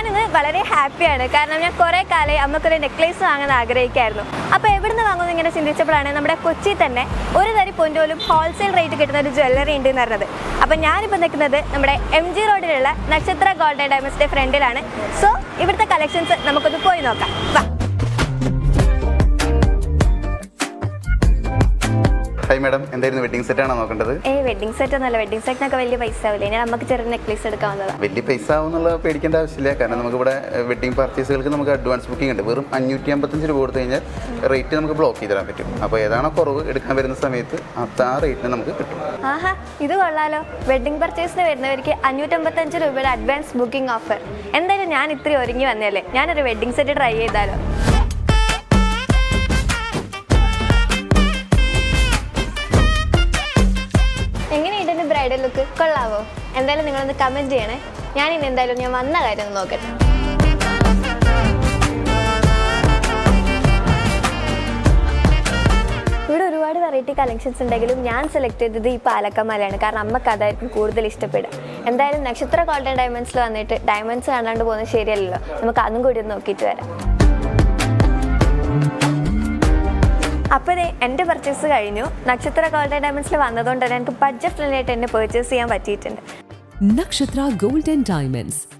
ഞാനിന്ന് വളരെ ഹാപ്പിയാണ് കാരണം ഞാൻ കുറേ കാലമായി അമ്മക്കൊരു നെക്ലേസ് വാങ്ങാൻ ആഗ്രഹിക്കായിരുന്നു അപ്പോൾ എവിടുന്ന് വാങ്ങുമെന്ന് ഇങ്ങനെ ചിന്തിച്ചപ്പോഴാണ് നമ്മുടെ കൊച്ചി തന്നെ ഒരു തരി പൊന്നു പോലും ഹോൾസെയിൽ റേറ്റ് കിട്ടുന്ന ഒരു ജ്വല്ലറി ഉണ്ട് എന്ന് പറഞ്ഞത് അപ്പോൾ ഞാനിപ്പോൾ നിൽക്കുന്നത് നമ്മുടെ എം ജി റോഡിലുള്ള നക്ഷത്ര ഗോൾഡ് ആൻഡ് ഡയമണ്ട്സിൻ്റെ ഫ്രണ്ടിലാണ് സോ ഇവിടുത്തെ കളക്ഷൻസ് നമുക്കൊന്ന് പോയി നോക്കാം വാ ഹായ് മാഡം എന്തായിരുന്നു വെഡിങ് സെറ്റ് ആണോ നോക്കേണ്ടത് ഏയ് വെഡിങ് സെറ്റ് ഒന്നുമല്ല വെഡിങ് സെറ്റിനൊക്കെ വലിയ പൈസ ആവില്ലേ ഞാൻ നമുക്ക് ചെറിയ നെക്ലേസ് എടുക്കാൻ വന്നതാണ് വലിയ പൈസ ആവുന്നുള്ള പേടിക്കേണ്ട ആവശ്യമില്ല കാരണം നമുക്കിവിടെ വെഡിങ് പർച്ചേസുകൾക്ക് നമുക്ക് അഡ്വാൻസ് ബുക്കിംഗ് ഉണ്ട് വെറും അഞ്ഞൂറ്റി അമ്പത്തഞ്ച് രൂപ കൊടുത്തു കഴിഞ്ഞാൽ റേറ്റ് നമുക്ക് ബ്ലോക്ക് ചെയ്ത് തരാൻ പറ്റും അപ്പോൾ ഏതാണോ കുറവ് എടുക്കാൻ വരുന്ന സമയത്ത് അത് ആ റേറ്റിന് നമുക്ക് കിട്ടും ആഹാ ഇത് കൊള്ളാലോ വെഡിങ് പർച്ചേസിന് വരുന്നവർക്ക് അഞ്ഞൂറ്റമ്പത്തഞ്ച് രൂപയുടെ അഡ്വാൻസ് ബുക്കിംഗ് ഓഫർ എന്തായാലും ഞാൻ ഇത്രയും ഒരുങ്ങി വന്നല്ലേ ഞാനൊരു വെഡിങ് സെറ്റ് ട്രൈ ചെയ്താലോ എങ്ങനെയുണ്ട് എൻ്റെ ബ്രൈഡൽ ലുക്ക് കൊള്ളാവോ എന്തായാലും നിങ്ങളൊന്ന് കമൻറ്റ് ചെയ്യണേ ഞാനിനി എന്തായാലും ഞാൻ വന്ന കാര്യം ഒന്ന് നോക്കട്ടെ ഇവിടെ ഒരുപാട് വെറൈറ്റി കളക്ഷൻസ് ഉണ്ടെങ്കിലും ഞാൻ സെലക്ട് ചെയ്തത് ഈ പാലക്കമാലയാണ് കാരണം അമ്മക്ക് അതായിരിക്കും കൂടുതൽ ഇഷ്ടപ്പെടുക എന്തായാലും നക്ഷത്ര ഗോൾഡൻ ഡയമണ്ട്സിൽ വന്നിട്ട് ഡയമണ്ട്സ് കാണാണ്ട് പോകുന്നത് ശരിയല്ലല്ലോ നമുക്ക് അതും കൂടി ഒന്ന് നോക്കിയിട്ട് വരാം അപ്പോൾ ദേ എൻ്റെ പർച്ചേസ് കഴിഞ്ഞു നക്ഷത്ര ഗോൾഡൻ ഡയമണ്ട്സിൽ വന്നതുകൊണ്ട് തന്നെ എനിക്ക് ബഡ്ജറ്റ് ഫ്രണ്ട്ലി ആയിട്ട് എന്നെ പർച്ചേസ് ചെയ്യാൻ പറ്റിയിട്ടുണ്ട് Nakshatra Gold and Diamonds,